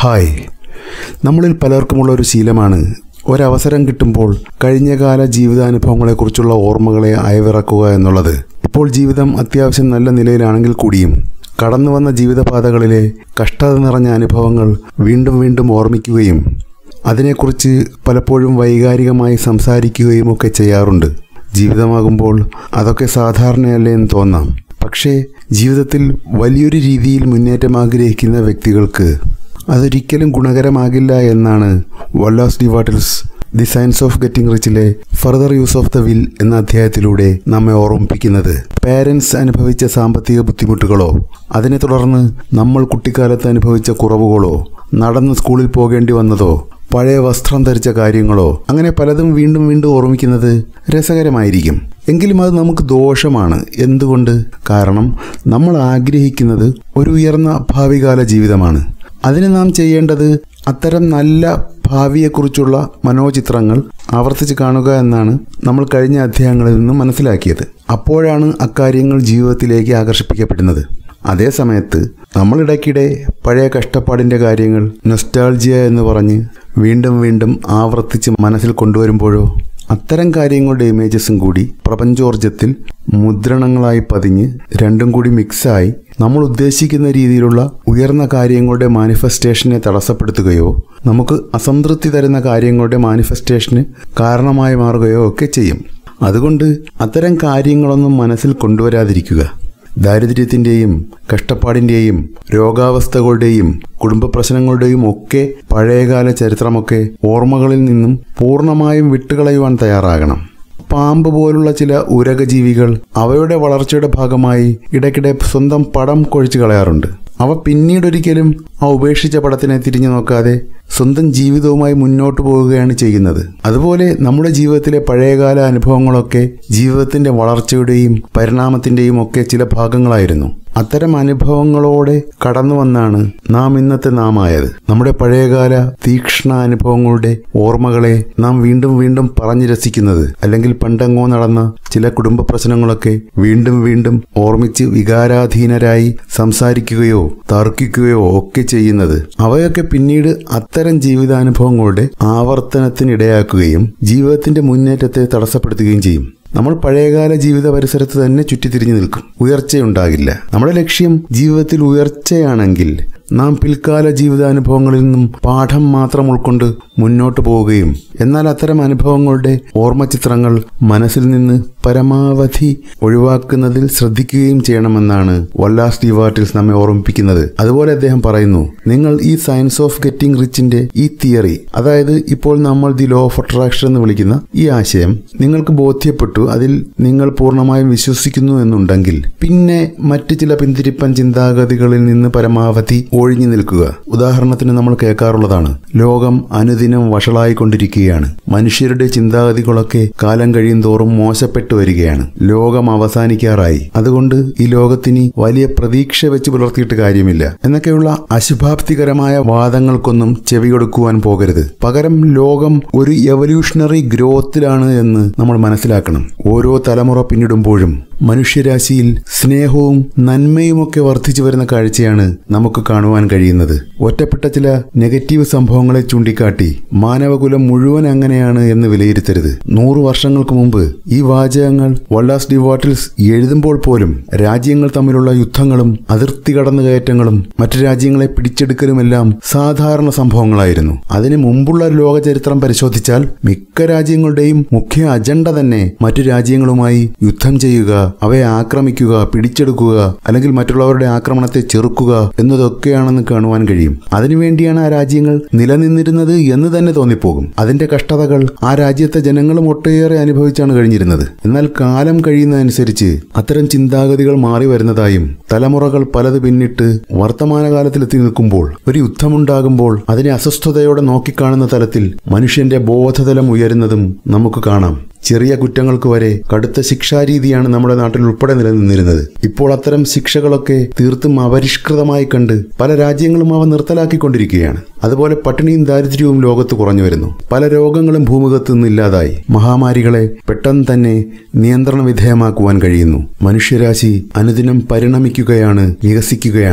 hi നമ്മളിൽ പലർക്കുമുള്ള ഒരു ശീലമാണ് ഒരവസരം കിട്ടുമ്പോൾ കഴിഞ്ഞകാല ജീവിതാനുഭവങ്ങളെക്കുറിച്ചുള്ള ഓർമ്മകളെ അയവിറക്കുക എന്നുള്ളത് ഇപ്പോൾ ജീവിതം അത്യാവശ്യം നല്ല നിലയിലാണെങ്കിൽ കൂടിയും കടന്നു വന്ന ജീവിതപാതകളിലെ കഷ്ടത നിറഞ്ഞ അനുഭവങ്ങൾ വീണ്ടും വീണ്ടും ഓർമ്മിക്കുകയും അതിനെക്കുറിച്ച് പലപ്പോഴും വൈകാരികമായി സംസാരിക്കുകയും ഒക്കെ ചെയ്യാറുണ്ട് ജീവിതമാകുമ്പോൾ അതൊക്കെ സാധാരണയല്ലേ എന്ന് തോന്നാം പക്ഷേ ജീവിതത്തിൽ വലിയൊരു രീതിയിൽ മുന്നേറ്റം ആഗ്രഹിക്കുന്ന വ്യക്തികൾക്ക് അതൊരിക്കലും ഗുണകരമാകില്ല എന്നാണ് Wallace D Wattles the science of getting റിച്ചിലെ further use of the will എന്ന അധ്യായത്തിലൂടെ നമ്മെ ഓർമ്മിപ്പിക്കുന്നത് പാരൻസ് അനുഭവിച്ച സാമ്പത്തിക ബുദ്ധിമുട്ടുകളോ അതിനെ തുടർന്ന് നമ്മൾ കുട്ടിക്കാലത്ത് അനുഭവിച്ച കുറവുകളോ നടന്ന് സ്കൂളിൽ പോകേണ്ടി വന്നതോ പഴയ വസ്ത്രം ധരിച്ച കാര്യങ്ങളോ അങ്ങനെ പലതും വീണ്ടും വീണ്ടും ഓർമ്മിക്കുന്നത് രസകരമായിരിക്കും എങ്കിലും അത് നമുക്ക് ദോഷമാണ് എന്തുകൊണ്ട് കാരണം നമ്മൾ ആഗ്രഹിക്കുന്നത് ഒരു ഉയർന്ന ഭാവികാല ജീവിതമാണ് അതിന് നാം ചെയ്യേണ്ടത് അത്തരം നല്ല ഭാവിയെക്കുറിച്ചുള്ള മനോചിത്രങ്ങൾ ആവർത്തിച്ച് കാണുക എന്നാണ് നമ്മൾ കഴിഞ്ഞ അധ്യായങ്ങളിൽ നിന്നും മനസ്സിലാക്കിയത് അപ്പോഴാണ് അക്കാര്യങ്ങൾ ജീവിതത്തിലേക്ക് ആകർഷിപ്പിക്കപ്പെടുന്നത് അതേസമയത്ത് നമ്മൾ ഇടയ്ക്കിടെ പഴയ കഷ്ടപ്പാടിൻ്റെ കാര്യങ്ങൾ നൊസ്റ്റാൾജിയ എന്ന് പറഞ്ഞ് വീണ്ടും വീണ്ടും ആവർത്തിച്ച് മനസ്സിൽ കൊണ്ടുവരുമ്പോഴോ അത്തരം കാര്യങ്ങളുടെ ഇമേജസും കൂടി പ്രപഞ്ചോർജത്തിൽ മുദ്രണങ്ങളായി പതിഞ്ഞ് രണ്ടും കൂടി മിക്സായി നമ്മൾ ഉദ്ദേശിക്കുന്ന രീതിയിലുള്ള ഉയർന്ന കാര്യങ്ങളുടെ മാനിഫെസ്റ്റേഷനെ തടസ്സപ്പെടുത്തുകയോ നമുക്ക് അസംതൃപ്തി തരുന്ന കാര്യങ്ങളുടെ മാനിഫെസ്റ്റേഷന് കാരണമായി മാറുകയോ ഒക്കെ ചെയ്യും അതുകൊണ്ട് അത്തരം കാര്യങ്ങളൊന്നും മനസ്സിൽ കൊണ്ടുവരാതിരിക്കുക ദാരിദ്ര്യത്തിൻ്റെയും കഷ്ടപ്പാടിൻ്റെയും രോഗാവസ്ഥകളുടെയും കുടുംബ പ്രശ്നങ്ങളുടെയും ഒക്കെ പഴയകാല ചരിത്രമൊക്കെ ഓർമ്മകളിൽ നിന്നും പൂർണ്ണമായും വിട്ടുകളയുവാൻ തയ്യാറാകണം പാമ്പ് പോലുള്ള ചില ഉരകജീവികൾ അവയുടെ വളർച്ചയുടെ ഭാഗമായി ഇടയ്ക്കിടെ സ്വന്തം പടം കൊഴിച്ചു കളയാറുണ്ട് അവ പിന്നീടൊരിക്കലും ആ ഉപേക്ഷിച്ച പടത്തിനെ തിരിഞ്ഞു നോക്കാതെ സ്വന്തം ജീവിതവുമായി മുന്നോട്ട് പോവുകയാണ് ചെയ്യുന്നത് അതുപോലെ നമ്മുടെ ജീവിതത്തിലെ പഴയകാല അനുഭവങ്ങളൊക്കെ ജീവിതത്തിന്റെ വളർച്ചയുടെയും പരിണാമത്തിന്റെയും ഒക്കെ ചില ഭാഗങ്ങളായിരുന്നു അത്തരം അനുഭവങ്ങളോടെ കടന്നു വന്നാണ് നാം ഇന്നത്തെ നാം ആയത് നമ്മുടെ പഴയകാല തീക്ഷ്ണ അനുഭവങ്ങളുടെ ഓർമ്മകളെ നാം വീണ്ടും വീണ്ടും പറഞ്ഞു രസിക്കുന്നത് അല്ലെങ്കിൽ പണ്ടെങ്ങോ നടന്ന ചില കുടുംബ പ്രശ്നങ്ങളൊക്കെ വീണ്ടും വീണ്ടും ഓർമ്മിച്ച് വികാരാധീനരായി സംസാരിക്കുകയോ തർക്കിക്കുകയോ ഒക്കെ ചെയ്യുന്നത് അവയൊക്കെ പിന്നീട് അത്തരം ജീവിതാനുഭവങ്ങളുടെ ആവർത്തനത്തിനിടയാക്കുകയും ജീവിതത്തിന്റെ മുന്നേറ്റത്തെ തടസ്സപ്പെടുത്തുകയും ചെയ്യും നമ്മൾ പഴയകാല ജീവിത പരിസരത്ത് തന്നെ ചുറ്റിത്തിരിഞ്ഞു നിൽക്കും ഉയർച്ചയുണ്ടാകില്ല നമ്മുടെ ലക്ഷ്യം ജീവിതത്തിൽ ഉയർച്ചയാണെങ്കിൽ നാം പിൽക്കാല ജീവിതാനുഭവങ്ങളിൽ നിന്നും പാഠം മാത്രം ഉൾക്കൊണ്ട് മുന്നോട്ട് പോവുകയും എന്നാൽ അത്തരം അനുഭവങ്ങളുടെ ഓർമ്മചിത്രങ്ങൾ മനസ്സിൽ നിന്ന് പരമാവധി ഒഴിവാക്കുന്നതിൽ ശ്രദ്ധിക്കുകയും ചെയ്യണമെന്നാണ് വല്ലാസ് ഡിവാർട്ടിൽസ് നമ്മെ ഓർമ്മിപ്പിക്കുന്നത് അതുപോലെ അദ്ദേഹം പറയുന്നു നിങ്ങൾ ഈ സയൻസ് ഓഫ് ഗെറ്റിംഗ് റിച്ചിന്റെ ഈ തിയറി അതായത് ഇപ്പോൾ നമ്മൾ ദി ലോ ഓഫ് അട്രാക്ഷൻ എന്ന് വിളിക്കുന്ന ഈ ആശയം നിങ്ങൾക്ക് ബോധ്യപ്പെട്ടു അതിൽ നിങ്ങൾ പൂർണ്ണമായും വിശ്വസിക്കുന്നു എന്നുണ്ടെങ്കിൽ പിന്നെ മറ്റ് ചില പിന്തിരിപ്പൻ ചിന്താഗതികളിൽ നിന്ന് പരമാവധി ഒഴിഞ്ഞു നിൽക്കുക ഉദാഹരണത്തിന് നമ്മൾ കേൾക്കാറുള്ളതാണ് ലോകം അനുദിനം വഷളായിക്കൊണ്ടിരിക്കുകയാണ് മനുഷ്യരുടെ ചിന്താഗതികളൊക്കെ കാലം കഴിയും തോറും മോശപ്പെട്ടു വരികയാണ് ലോകം അവസാനിക്കാറായി അതുകൊണ്ട് ഈ ലോകത്തിന് വലിയ പ്രതീക്ഷ വെച്ച് പുലർത്തിയിട്ട് കാര്യമില്ല എന്നൊക്കെയുള്ള അശുഭാപ്തികരമായ വാദങ്ങൾക്കൊന്നും ചെവി കൊടുക്കുവാൻ പോകരുത് പകരം ലോകം ഒരു എവല്യൂഷണറി ഗ്രോത്തിലാണ് എന്ന് നമ്മൾ മനസ്സിലാക്കണം ഓരോ തലമുറ പിന്നിടുമ്പോഴും മനുഷ്യരാശിയിൽ സ്നേഹവും നന്മയുമൊക്കെ വർദ്ധിച്ചു വരുന്ന കാഴ്ചയാണ് നമുക്ക് കാണുവാൻ കഴിയുന്നത് ഒറ്റപ്പെട്ട ചില നെഗറ്റീവ് സംഭവങ്ങളെ ചൂണ്ടിക്കാട്ടി മാനവകുലം മുഴുവൻ അങ്ങനെയാണ് എന്ന് വിലയിരുത്തരുത് നൂറു വർഷങ്ങൾക്ക് മുമ്പ് ഈ വാചകങ്ങൾ വല്ലാസ് ഡിവാട്ടിൽസ് എഴുതുമ്പോൾ പോലും രാജ്യങ്ങൾ തമ്മിലുള്ള യുദ്ധങ്ങളും അതിർത്തി കടന്നുകയറ്റങ്ങളും മറ്റു രാജ്യങ്ങളെ പിടിച്ചെടുക്കലുമെല്ലാം സാധാരണ സംഭവങ്ങളായിരുന്നു അതിനു മുമ്പുള്ള ലോക ചരിത്രം പരിശോധിച്ചാൽ മിക്ക രാജ്യങ്ങളുടെയും മുഖ്യ അജണ്ട തന്നെ മറ്റു രാജ്യങ്ങളുമായി യുദ്ധം ചെയ്യുക അവയെ ആക്രമിക്കുക പിടിച്ചെടുക്കുക അല്ലെങ്കിൽ മറ്റുള്ളവരുടെ ആക്രമണത്തെ ചെറുക്കുക എന്നതൊക്കെയാണെന്ന് കാണുവാൻ കഴിയും അതിനുവേണ്ടിയാണ് ആ രാജ്യങ്ങൾ നിലനിന്നിരുന്നത് എന്ന് തന്നെ തോന്നിപ്പോകും അതിന്റെ കഷ്ടതകൾ ആ രാജ്യത്തെ ജനങ്ങളും ഒട്ടേറെ അനുഭവിച്ചാണ് കഴിഞ്ഞിരുന്നത് എന്നാൽ കാലം കഴിയുന്നതനുസരിച്ച് അത്തരം ചിന്താഗതികൾ മാറി വരുന്നതായും തലമുറകൾ പലത് പിന്നിട്ട് വർത്തമാനകാലത്തിലെത്തി നിൽക്കുമ്പോൾ ഒരു യുദ്ധമുണ്ടാകുമ്പോൾ അതിനെ അസ്വസ്ഥതയോടെ നോക്കിക്കാണുന്ന തലത്തിൽ മനുഷ്യന്റെ ബോധതലം ഉയരുന്നതും നമുക്ക് കാണാം ചെറിയ കുറ്റങ്ങൾക്ക് വരെ കടുത്ത ശിക്ഷാരീതിയാണ് നമ്മുടെ നാട്ടിൽ ഉൾപ്പെടെ നിലനിന്നിരുന്നത് ഇപ്പോൾ അത്തരം ശിക്ഷകളൊക്കെ തീർത്തും അപരിഷ്കൃതമായി കണ്ട് പല രാജ്യങ്ങളും അവ നിർത്തലാക്കിക്കൊണ്ടിരിക്കുകയാണ് അതുപോലെ പട്ടിണിയും ദാരിദ്ര്യവും ലോകത്ത് കുറഞ്ഞു വരുന്നു പല രോഗങ്ങളും ഭൂമുഖത്ത് നിന്ന് ഇല്ലാതായി മഹാമാരികളെ പെട്ടെന്ന് തന്നെ നിയന്ത്രണ വിധേയമാക്കുവാൻ കഴിയുന്നു മനുഷ്യരാശി അനുദിനം പരിണമിക്കുകയാണ് വികസിക്കുകയാണ്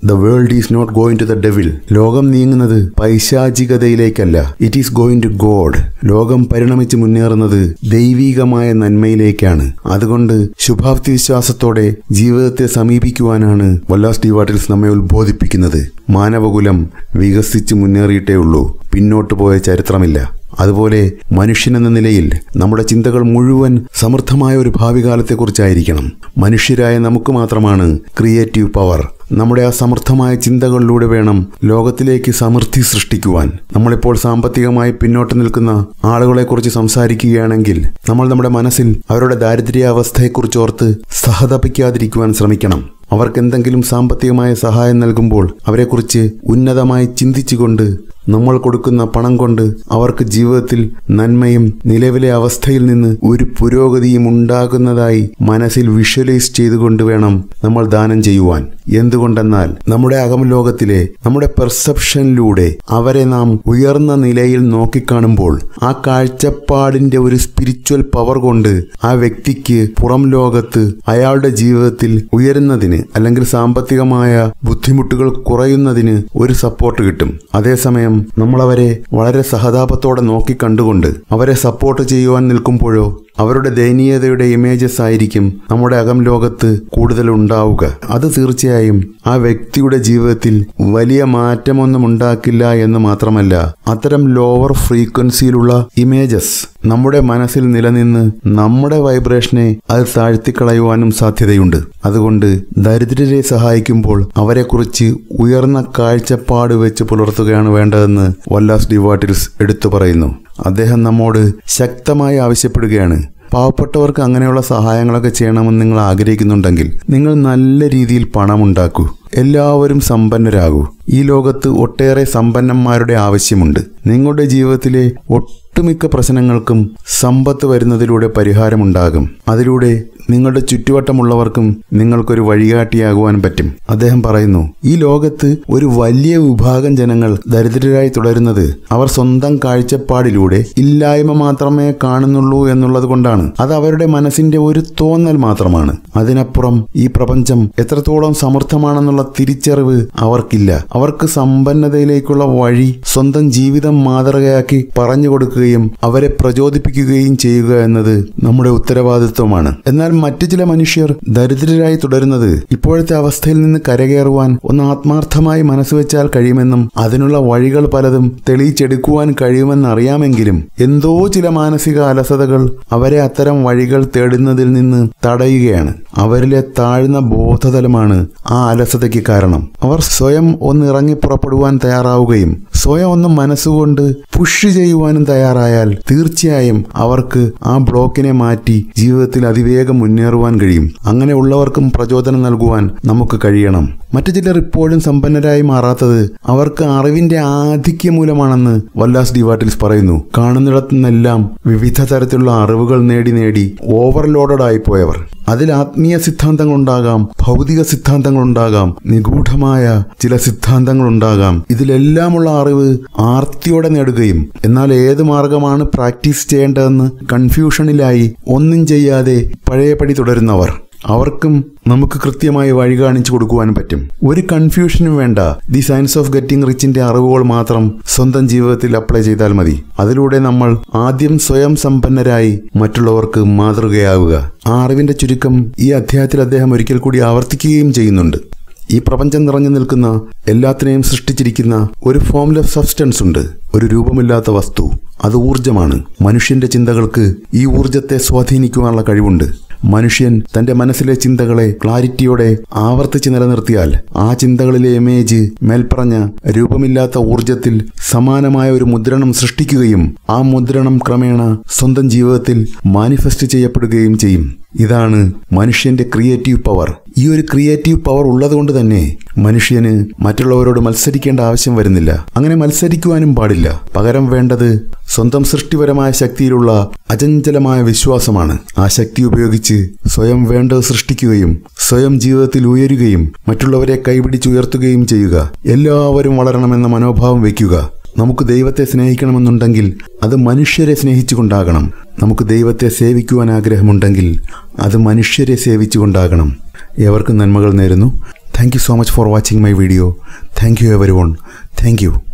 the world is not going to the devil ലോകം നീങ്ങുന്നത് പൈശാചികതയിലേക്കല്ല it is going to God ലോകം പരിണമിച്ച് മുന്നേറുന്നത് ദൈവീകമായ നന്മയിലേക്കാണ് അതുകൊണ്ട് ശുഭാപ്തി വിശ്വാസത്തോടെ ജീവിതത്തെ സമീപിക്കുവാനാണ് വല്ലാസ് ഡിവാട്ടിൽസ് നമ്മെ ഉത്ബോധിപ്പിക്കുന്നത് മാനവകുലം വികസിച്ച് മുന്നേറിയിട്ടേ ഉള്ളൂ പിന്നോട്ട് പോയ ചരിത്രമില്ല അതുപോലെ മനുഷ്യനെന്ന നിലയിൽ നമ്മുടെ ചിന്തകൾ മുഴുവൻ സമൃദ്ധമായ ഒരു ഭാവി കാലത്തെക്കുറിച്ചായിരിക്കണം മനുഷ്യരായ നമുക്ക് മാത്രമാണ് ക്രിയേറ്റീവ് പവർ നമ്മുടെ ആ സമൃദ്ധമായ ചിന്തകളിലൂടെ വേണം ലോകത്തിലേക്ക് സമൃദ്ധി സൃഷ്ടിക്കുവാൻ നമ്മളിപ്പോൾ സാമ്പത്തികമായി പിന്നോട്ട് നിൽക്കുന്ന ആളുകളെക്കുറിച്ച് സംസാരിക്കുകയാണെങ്കിൽ നമ്മൾ നമ്മുടെ മനസ്സിൽ അവരുടെ ദാരിദ്ര്യാവസ്ഥയെക്കുറിച്ച് ഓർത്ത് സഹതപിക്കാതിരിക്കുവാൻ ശ്രമിക്കണം അവർക്ക് എന്തെങ്കിലും സാമ്പത്തികമായ സഹായം നൽകുമ്പോൾ അവരെക്കുറിച്ച് ഉന്നതമായി ചിന്തിച്ചുകൊണ്ട് നമ്മൾ കൊടുക്കുന്ന പണം കൊണ്ട് അവർക്ക് ജീവിതത്തിൽ നന്മയും നിലവിലെ അവസ്ഥയിൽ നിന്ന് ഒരു പുരോഗതിയും ഉണ്ടാകുന്നതായി മനസ്സിൽ വിഷ്വലൈസ് ചെയ്തുകൊണ്ട് വേണം നമ്മൾ ദാനം ചെയ്യുവാൻ എന്തുകൊണ്ടെന്നാൽ നമ്മുടെ അകം ലോകത്തിലെ നമ്മുടെ പെർസെപ്ഷനിലൂടെ അവരെ നാം ഉയർന്ന നിലയിൽ നോക്കിക്കാണുമ്പോൾ ആ കാഴ്ചപ്പാടിന്റെ ഒരു സ്പിരിച്വൽ പവർ കൊണ്ട് ആ വ്യക്തിക്ക് പുറം ലോകത്ത് അയാളുടെ ജീവിതത്തിൽ ഉയരുന്നതിന് അല്ലെങ്കിൽ സാമ്പത്തികമായ ബുദ്ധിമുട്ടുകൾ കുറയുന്നതിന് ഒരു സപ്പോർട്ട് കിട്ടും അതേസമയം നമ്മൾ അവരെ വളരെ സഹതാപത്തോടെ നോക്കി കണ്ടുകൊണ്ട് അവരെ സപ്പോർട്ട് ചെയ്യുവാൻ നിൽക്കുമ്പോഴോ അവരുടെ ദയനീയതയുടെ ഇമേജസ് ആയിരിക്കും നമ്മുടെ അകം ലോകത്ത് കൂടുതൽ ഉണ്ടാവുക അത് തീർച്ചയായും ആ വ്യക്തിയുടെ ജീവിതത്തിൽ വലിയ മാറ്റമൊന്നും ഉണ്ടാക്കില്ല എന്ന് മാത്രമല്ല അത്തരം ലോവർ ഫ്രീക്വൻസിയിലുള്ള ഇമേജസ് നമ്മുടെ മനസ്സിൽ നിലനിന്ന് നമ്മുടെ വൈബ്രേഷനെ അത് താഴ്ത്തിക്കളയുവാനും സാധ്യതയുണ്ട് അതുകൊണ്ട് ദരിദ്രരെ സഹായിക്കുമ്പോൾ അവരെക്കുറിച്ച് ഉയർന്ന കാഴ്ചപ്പാട് വെച്ച് പുലർത്തുകയാണ് വേണ്ടതെന്ന് വല്ലാസ് ഡിവാട്ടിൽസ് എടുത്തു പറയുന്നു അദ്ദേഹം നമ്മോട് ശക്തമായി ആവശ്യപ്പെടുകയാണ് പാവപ്പെട്ടവർക്ക് അങ്ങനെയുള്ള സഹായങ്ങളൊക്കെ ചെയ്യണമെന്ന് നിങ്ങൾ ആഗ്രഹിക്കുന്നുണ്ടെങ്കിൽ നിങ്ങൾ നല്ല രീതിയിൽ പണമുണ്ടാക്കൂ എല്ലാവരും സമ്പന്നരാകൂ ഈ ലോകത്ത് ഒട്ടേറെ സമ്പന്നന്മാരുടെ ആവശ്യമുണ്ട് നിങ്ങളുടെ ജീവിതത്തിലെ ഒട്ടുമിക്ക പ്രശ്നങ്ങൾക്കും സമ്പത്ത് വരുന്നതിലൂടെ പരിഹാരമുണ്ടാകും അതിലൂടെ നിങ്ങളുടെ ചുറ്റുവട്ടമുള്ളവർക്കും നിങ്ങൾക്കൊരു വഴികാട്ടിയാകുവാൻ പറ്റും അദ്ദേഹം പറയുന്നു ഈ ലോകത്ത് ഒരു വലിയ വിഭാഗം ജനങ്ങൾ ദരിദ്രരായി തുടരുന്നത് അവർ സ്വന്തം കാഴ്ചപ്പാടിലൂടെ ഇല്ലായ്മ മാത്രമേ കാണുന്നുള്ളൂ എന്നുള്ളത് കൊണ്ടാണ് അത് അവരുടെ മനസ്സിന്റെ ഒരു തോന്നൽ മാത്രമാണ് അതിനപ്പുറം ഈ പ്രപഞ്ചം എത്രത്തോളം സമൃദ്ധമാണെന്നുള്ള തിരിച്ചറിവ് അവർക്കില്ല അവർക്ക് സമ്പന്നതയിലേക്കുള്ള വഴി സ്വന്തം ജീവിതം മാതൃകയാക്കി പറഞ്ഞു കൊടുക്കുകയും അവരെ പ്രചോദിപ്പിക്കുകയും ചെയ്യുക എന്നത് നമ്മുടെ ഉത്തരവാദിത്വമാണ് എന്നാൽ മറ്റു ചില മനുഷ്യർ ദരിദ്രരായി തുടരുന്നത് ഇപ്പോഴത്തെ അവസ്ഥയിൽ നിന്ന് കരകയറുവാൻ ഒന്ന് ആത്മാർത്ഥമായി മനസ്സുവെച്ചാൽ കഴിയുമെന്നും അതിനുള്ള വഴികൾ പലതും തെളിയിച്ചെടുക്കുവാൻ കഴിയുമെന്ന് അറിയാമെങ്കിലും എന്തോ ചില മാനസിക അലസതകൾ അവരെ അത്തരം വഴികൾ തേടുന്നതിൽ നിന്ന് തടയുകയാണ് അവരിലെ താഴ്ന്ന ബോധതലമാണ് ആ അലസതയ്ക്ക് കാരണം അവർ സ്വയം ഒന്ന് ഇറങ്ങി പുറപ്പെടുവാൻ തയ്യാറാവുകയും സ്വയം ഒന്ന് മനസ്സുകൊണ്ട് പുഷ് ചെയ്യുവാനും തയ്യാറായാൽ തീർച്ചയായും അവർക്ക് ആ ബ്ലോക്കിനെ മാറ്റി ജീവിതത്തിൽ അതിവേഗം മുന്നേറുവാൻ കഴിയും അങ്ങനെയുള്ളവർക്കും പ്രചോദനം നൽകുവാൻ നമുക്ക് കഴിയണം മറ്റു ചിലർ ഇപ്പോഴും സമ്പന്നരായി മാറാത്തത് അവർക്ക് അറിവിന്റെ ആധിക്യം മൂലമാണെന്ന് വല്ലാസ് ഡിവാട്ടിൽസ് പറയുന്നു കാണുന്നിടത്തുനിന്നെല്ലാം വിവിധ തരത്തിലുള്ള അറിവുകൾ നേടി നേടി ഓവർലോഡഡ് ആയി പോയവർ അതിൽ ആത്മീയ സിദ്ധാന്തങ്ങളുണ്ടാകാം ഭൗതിക സിദ്ധാന്തങ്ങളുണ്ടാകാം നിഗൂഢമായ ചില സിദ്ധാന്തങ്ങളുണ്ടാകാം ഇതിലെല്ലാമുള്ള അറിവ് ആർത്തിയോടെ നേടുകയും എന്നാൽ ഏത് മാർഗമാണ് പ്രാക്ടീസ് ചെയ്യേണ്ടതെന്ന് കൺഫ്യൂഷനിലായി ഒന്നും ചെയ്യാതെ പഴയപടി തുടരുന്നവർ അവർക്കും നമുക്ക് കൃത്യമായി വഴി കാണിച്ചു കൊടുക്കുവാൻ പറ്റും ഒരു കൺഫ്യൂഷനും വേണ്ട ദി സയൻസ് ഓഫ് ഗെറ്റിംഗ് റിച്ചിന്റെ അറിവുകൾ മാത്രം സ്വന്തം ജീവിതത്തിൽ അപ്ലൈ ചെയ്താൽ മതി അതിലൂടെ നമ്മൾ ആദ്യം സ്വയം സമ്പന്നരായി മറ്റുള്ളവർക്ക് മാതൃകയാവുക ആ അറിവിന്റെ ചുരുക്കം ഈ അധ്യായത്തിൽ അദ്ദേഹം ഒരിക്കൽ കൂടി ആവർത്തിക്കുകയും ചെയ്യുന്നുണ്ട് ഈ പ്രപഞ്ചം നിറഞ്ഞു നിൽക്കുന്ന എല്ലാത്തിനെയും സൃഷ്ടിച്ചിരിക്കുന്ന ഒരു ഫോംലെസ് സബ്സ്റ്റൻസ് ഉണ്ട് ഒരു രൂപമില്ലാത്ത വസ്തു അത് ഊർജമാണ് മനുഷ്യന്റെ ചിന്തകൾക്ക് ഈ ഊർജത്തെ സ്വാധീനിക്കുവാനുള്ള കഴിവുണ്ട് മനുഷ്യൻ തന്റെ മനസ്സിലെ ചിന്തകളെ ക്ലാരിറ്റിയോടെ ആവർത്തിച്ച് നിലനിർത്തിയാൽ ആ ചിന്തകളിലെ ഇമേജ് മേൽപ്പറഞ്ഞ രൂപമില്ലാത്ത ഊർജത്തിൽ സമാനമായ ഒരു മുദ്രണം സൃഷ്ടിക്കുകയും ആ മുദ്രണം ക്രമേണ സ്വന്തം ജീവിതത്തിൽ മാനിഫെസ്റ്റ് ചെയ്യപ്പെടുകയും ചെയ്യും ഇതാണ് മനുഷ്യന്റെ ക്രിയേറ്റീവ് പവർ ഈ ഒരു ക്രിയേറ്റീവ് പവർ ഉള്ളതുകൊണ്ട് തന്നെ മനുഷ്യന് മറ്റുള്ളവരോട് മത്സരിക്കേണ്ട ആവശ്യം വരുന്നില്ല അങ്ങനെ മത്സരിക്കുവാനും പാടില്ല പകരം വേണ്ടത് സ്വന്തം സൃഷ്ടിപരമായ ശക്തിയിലുള്ള അചഞ്ചലമായ വിശ്വാസമാണ് ആ ശക്തി ഉപയോഗിച്ച് സ്വയം വേണ്ടത് സൃഷ്ടിക്കുകയും സ്വയം ജീവിതത്തിൽ ഉയരുകയും മറ്റുള്ളവരെ കൈപിടിച്ചുയർത്തുകയും ചെയ്യുക എല്ലാവരും വളരണമെന്ന മനോഭാവം വയ്ക്കുക നമുക്ക് ദൈവത്തെ സ്നേഹിക്കണമെന്നുണ്ടെങ്കിൽ അത് മനുഷ്യരെ സ്നേഹിച്ചുകൊണ്ടാകണം നമുക്ക് ദൈവത്തെ സേവിക്കുവാൻ ആഗ്രഹമുണ്ടെങ്കിൽ അത് മനുഷ്യരെ സേവിച്ചുകൊണ്ടാകണം ഏവർക്കും നന്മകൾ നേരുന്നു thank you so much for watching my video thank you everyone thank U